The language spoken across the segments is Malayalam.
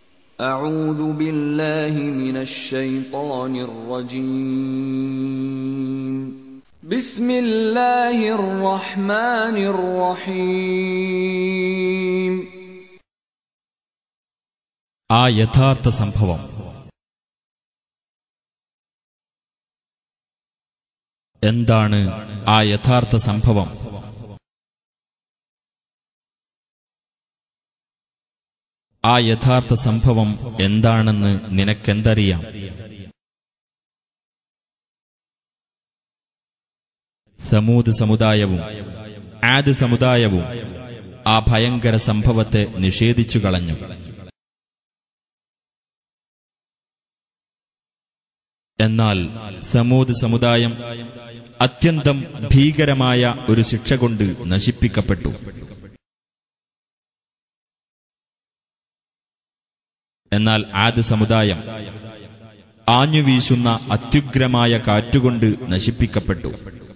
أعوذ بالله من الشيطان الرجيم بسم الله الرحمن الرحيم ആ യഥാർത്ഥ സംഭവം എന്താണ് ആ യഥാർത്ഥ സംഭവം ആ യഥാർത്ഥ സംഭവം എന്താണെന്ന് നിനക്കെന്തറിയാം സമൂത് സമുദായവും ആദ് സമുദായവും ആ ഭയങ്കര സംഭവത്തെ നിഷേധിച്ചു കളഞ്ഞു എന്നാൽ സമൂത് സമുദായം അത്യന്തം ഭീകരമായ ഒരു ശിക്ഷ കൊണ്ട് നശിപ്പിക്കപ്പെട്ടു എന്നാൽ ആദ് സമുദായം ആഞ്ഞുവീശുന്ന അത്യുഗ്രമായ കാറ്റുകൊണ്ട് നശിപ്പിക്കപ്പെട്ടു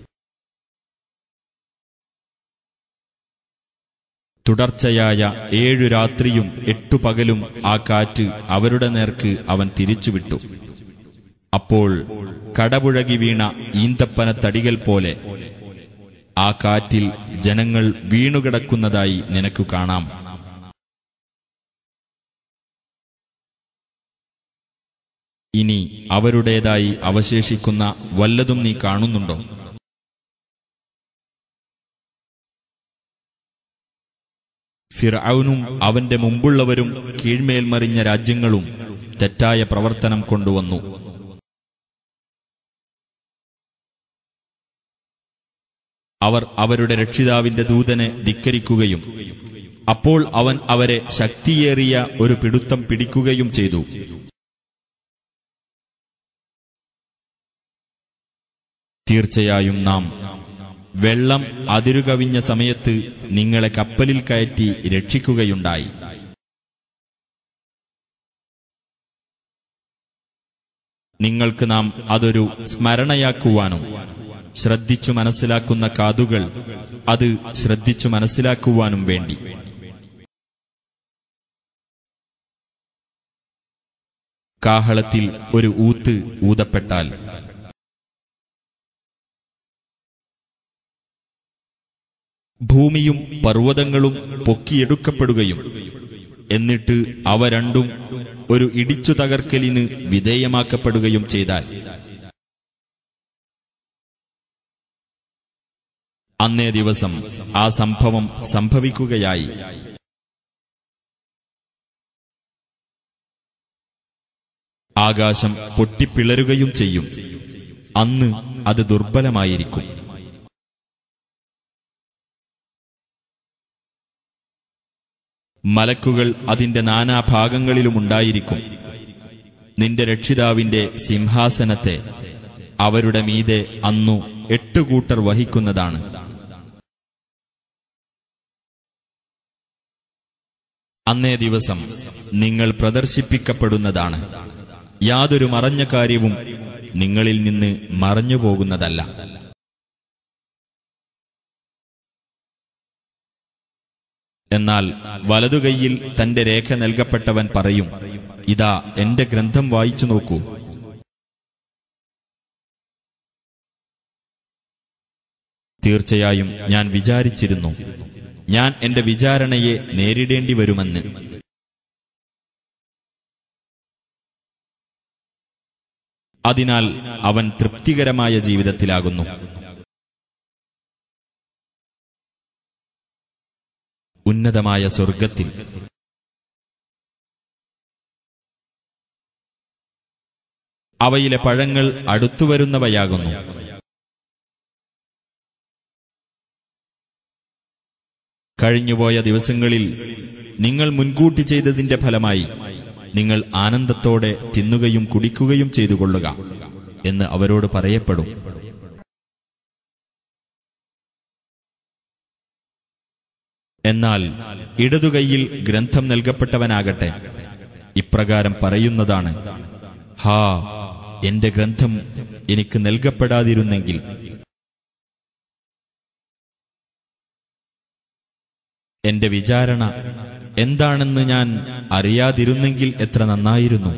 തുടർച്ചയായ ഏഴു രാത്രിയും എട്ടു പകലും ആ കാറ്റ് അവരുടെ നേർക്ക് അവൻ തിരിച്ചുവിട്ടു അപ്പോൾ കടപുഴകി വീണ ഈന്തപ്പന തടികൾ പോലെ ആ കാറ്റിൽ ജനങ്ങൾ വീണുകിടക്കുന്നതായി നിനക്കു കാണാം ഇനി അവരുടേതായി അവശേഷിക്കുന്ന വല്ലതും നീ കാണുന്നുണ്ടോ ഫിർഔനും അവന്റെ മുമ്പുള്ളവരും കീഴ്മേൽ മറിഞ്ഞ രാജ്യങ്ങളും തെറ്റായ പ്രവർത്തനം കൊണ്ടുവന്നു അവർ അവരുടെ രക്ഷിതാവിന്റെ ദൂതനെ ധിക്കരിക്കുകയും അപ്പോൾ അവൻ അവരെ ശക്തിയേറിയ ഒരു പിടുത്തം പിടിക്കുകയും ചെയ്തു തീർച്ചയായും നാം വെള്ളം അതിരുകവിഞ്ഞ സമയത്ത് നിങ്ങളെ കപ്പലിൽ കയറ്റി രക്ഷിക്കുകയുണ്ടായി നിങ്ങൾക്ക് നാം അതൊരു സ്മരണയാക്കുവാനും ശ്രദ്ധിച്ചു മനസ്സിലാക്കുന്ന കാതുകൾ അത് ശ്രദ്ധിച്ചു മനസ്സിലാക്കുവാനും വേണ്ടി കാഹളത്തിൽ ഒരു ഊത്ത് ഊതപ്പെട്ടാൽ ഭൂമിയും പർവ്വതങ്ങളും പൊക്കിയെടുക്കപ്പെടുകയും എന്നിട്ട് അവ രണ്ടും ഒരു ഇടിച്ചു തകർക്കലിന് വിധേയമാക്കപ്പെടുകയും ചെയ്താൽ അന്നേ ദിവസം ആ സംഭവം സംഭവിക്കുകയായി ആകാശം പൊട്ടിപ്പിളരുകയും ചെയ്യും അന്ന് അത് ദുർബലമായിരിക്കും മലക്കുകൾ അതിന്റെ നാനാഭാഗങ്ങളിലുമുണ്ടായിരിക്കും നിന്റെ രക്ഷിതാവിന്റെ സിംഹാസനത്തെ അവരുടെ മീതെ അന്നു എട്ട് കൂട്ടർ വഹിക്കുന്നതാണ് അന്നേ ദിവസം നിങ്ങൾ പ്രദർശിപ്പിക്കപ്പെടുന്നതാണ് യാതൊരു മറഞ്ഞ കാര്യവും നിങ്ങളിൽ നിന്ന് മറഞ്ഞു പോകുന്നതല്ല എന്നാൽ വലതുകൈയിൽ തന്റെ രേഖ നൽകപ്പെട്ടവൻ പറയും ഇതാ എന്റെ ഗ്രന്ഥം വായിച്ചു നോക്കൂ തീർച്ചയായും ഞാൻ വിചാരിച്ചിരുന്നു ഞാൻ എന്റെ വിചാരണയെ നേരിടേണ്ടി വരുമെന്ന് അതിനാൽ അവൻ തൃപ്തികരമായ ജീവിതത്തിലാകുന്നു ഉന്നതമായ സ്വർഗത്തിൽ അവയിലെ പഴങ്ങൾ അടുത്തുവരുന്നവയാകുന്നു കഴിഞ്ഞുപോയ ദിവസങ്ങളിൽ നിങ്ങൾ മുൻകൂട്ടി ചെയ്തതിന്റെ ഫലമായി നിങ്ങൾ ആനന്ദത്തോടെ തിന്നുകയും കുടിക്കുകയും ചെയ്തുകൊള്ളുക എന്ന് അവരോട് പറയപ്പെടും എന്നാൽ ഇടതുകൈയിൽ ഗ്രന്ഥം നൽകപ്പെട്ടവനാകട്ടെ ഇപ്രകാരം പറയുന്നതാണ് ഹാ എന്റെ ഗ്രന്ഥം എനിക്ക് നൽകപ്പെടാതിരുന്നെങ്കിൽ എന്റെ വിചാരണ എന്താണെന്ന് ഞാൻ അറിയാതിരുന്നെങ്കിൽ എത്ര നന്നായിരുന്നു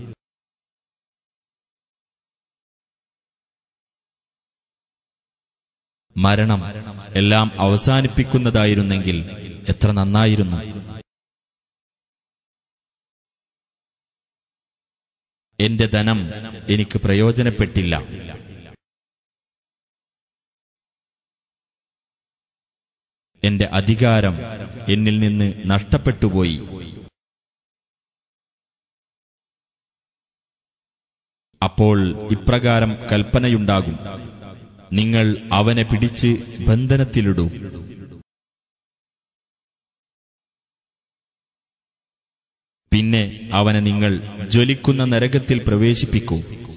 മരണം എല്ലാം അവസാനിപ്പിക്കുന്നതായിരുന്നെങ്കിൽ എത്ര നന്നായിരുന്നു എന്റെ ധനം എനിക്ക് പ്രയോജനപ്പെട്ടില്ല എന്റെ അധികാരം എന്നിൽ നിന്ന് നഷ്ടപ്പെട്ടുപോയി അപ്പോൾ ഇപ്രകാരം കൽപ്പനയുണ്ടാകും നിങ്ങൾ അവനെ പിടിച്ച് ബന്ധനത്തിലിടൂ പിന്നെ അവനെ നിങ്ങൾ ജ്വലിക്കുന്ന നരകത്തിൽ പ്രവേശിപ്പിക്കൂ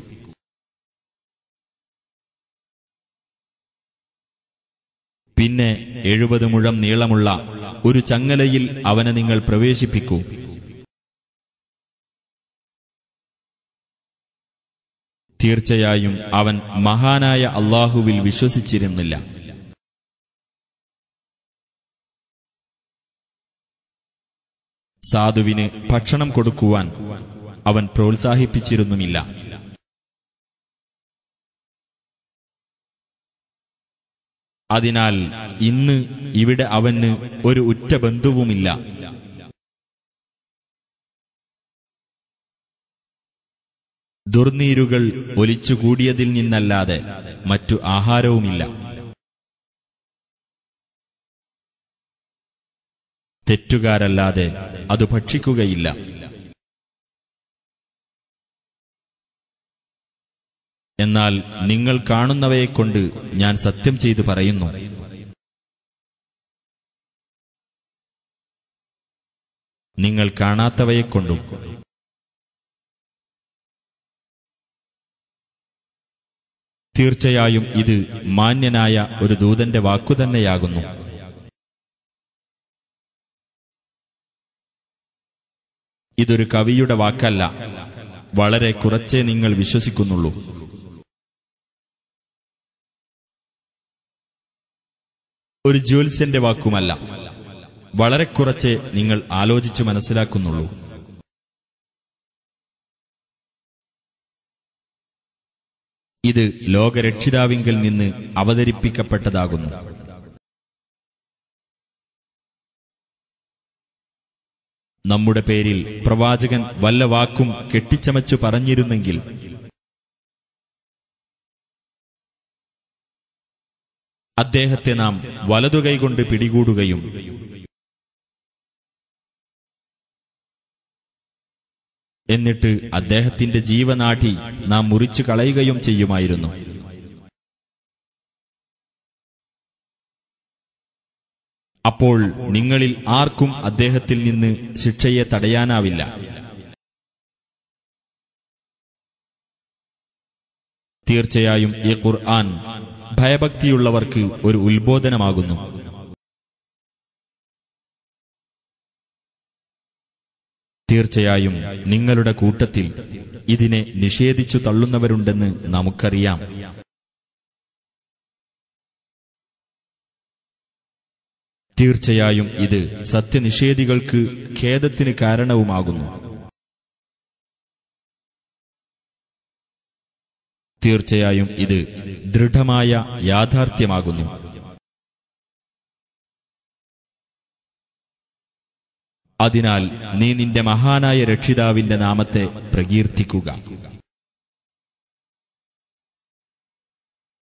പിന്നെ എഴുപത് മുഴം നീളമുള്ള ഒരു ചങ്ങലയിൽ അവനെ നിങ്ങൾ പ്രവേശിപ്പിക്കൂ തീർച്ചയായും അവൻ മഹാനായ അള്ളാഹുവിൽ വിശ്വസിച്ചിരുന്നില്ല സാധുവിന് ഭക്ഷണം കൊടുക്കുവാൻ അവൻ പ്രോത്സാഹിപ്പിച്ചിരുന്നുമില്ല അതിനാൽ ഇന്ന് ഇവിടെ അവന് ഒരു ഉറ്റ ബന്ധുവുമില്ല ദുർനീരുകൾ ഒലിച്ചുകൂടിയതിൽ നിന്നല്ലാതെ മറ്റു ആഹാരവുമില്ല തെറ്റുകാരല്ലാതെ അത് ഭക്ഷിക്കുകയില്ല എന്നാൽ നിങ്ങൾ കാണുന്നവയെക്കൊണ്ട് ഞാൻ സത്യം ചെയ്തു പറയുന്നു നിങ്ങൾ കാണാത്തവയെക്കൊണ്ടും തീർച്ചയായും ഇത് മാന്യനായ ഒരു ദൂതന്റെ വാക്കുതന്നെയാകുന്നു ഇതൊരു കവിയുടെ വാക്കല്ല വളരെ കുറച്ചേ നിങ്ങൾ വിശ്വസിക്കുന്നുള്ളൂ ഒരു ജ്യോത്സ്യന്റെ വാക്കുമല്ല വളരെ കുറച്ചേ നിങ്ങൾ ആലോചിച്ചു മനസ്സിലാക്കുന്നുള്ളൂ ഇത് ലോകരക്ഷിതാവിങ്കിൽ നിന്ന് അവതരിപ്പിക്കപ്പെട്ടതാകുന്നു നമ്മുടെ പേരിൽ പ്രവാചകൻ വല്ല വാക്കും കെട്ടിച്ചമച്ചു പറഞ്ഞിരുന്നെങ്കിൽ അദ്ദേഹത്തെ നാം വലതുകൈകൊണ്ട് പിടികൂടുകയും എന്നിട്ട് അദ്ദേഹത്തിന്റെ ജീവനാഠി നാം മുറിച്ചു കളയുകയും ചെയ്യുമായിരുന്നു അപ്പോൾ നിങ്ങളിൽ ആർക്കും അദ്ദേഹത്തിൽ നിന്ന് ശിക്ഷയെ തടയാനാവില്ല തീർച്ചയായും ഈ ഖുർആൻ ഭയഭക്തിയുള്ളവർക്ക് ഒരു ഉത്ബോധനമാകുന്നു തീർച്ചയായും നിങ്ങളുടെ കൂട്ടത്തിൽ ഇതിനെ നിഷേധിച്ചു തള്ളുന്നവരുണ്ടെന്ന് നമുക്കറിയാം തീർച്ചയായും ഇത് സത്യനിഷേധികൾക്ക് ഖേദത്തിന് കാരണവുമാകുന്നു തീർച്ചയായും ഇത് ദൃഢമായ യാഥാർത്ഥ്യമാകുന്നു അതിനാൽ നീ നിന്റെ മഹാനായ രക്ഷിതാവിന്റെ നാമത്തെ പ്രകീർത്തിക്കുക